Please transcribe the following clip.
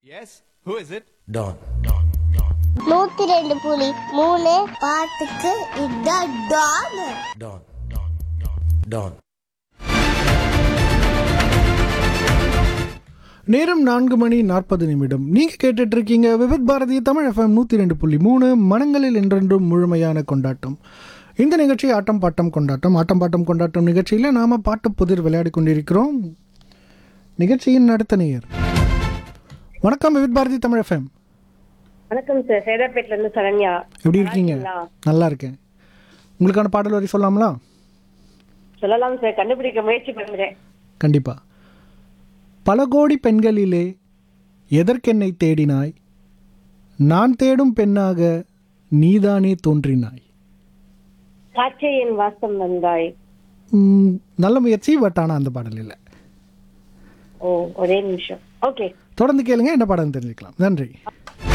Yes? Who is it? Don. நூத்தி ரெண்டு புலி மூணு பாட்டுக்கு இதான் டான் Don. Don. நேரம் நான்கு மணி நாற்பது நிமிடம் நீங்கள் கேட்டுட்டு இருக்கீங்க விவித் பாரதி தமிழ் எஃப்எம் நூற்றி ரெண்டு புள்ளி மூணு மனங்களில் என்றென்றும் முழுமையான கொண்டாட்டம் இந்த நிகழ்ச்சி ஆட்டம் பாட்டம் கொண்டாட்டம் ஆட்டம் பாட்டம் கொண்டாட்டம் நிகழ்ச்சியில் நாம் பாட்டு புதிர் விளையாடி கொண்டிருக்கிறோம் நிகழ்ச்சியின் அடுத்த நேயர் வணக்கம் விவித் பாரதி தமிழ் எஃப்எம் வணக்கம் சார் சேதாப்பேட்ல இருந்து சரண்யா எப்படி இருக்கீங்க இருக்கீங்களா? நல்லா இருக்கேன் உங்களுக்கான பாடல் வரி சொல்லலாங்களா சொல்லலாம் சார் கண்டுபிடிக்க முயற்சி பண்றேன் கண்டிப்பா பல கோடி பெண்களிலே எதற்கென்னை தேடினாய் நான் தேடும் பெண்ணாக நீதானே தோன்றினாய் காற்றே என் வாசம் வந்தாய் ம், நல்ல முயற்சி பட் ஆனால் அந்த பாடல் இல்லை ஓ ஒரே நிமிஷம் ஓகே தொடர்ந்து கேளுங்க என்ன பாடல் தெரிஞ்சுக்கலாம் நன்றி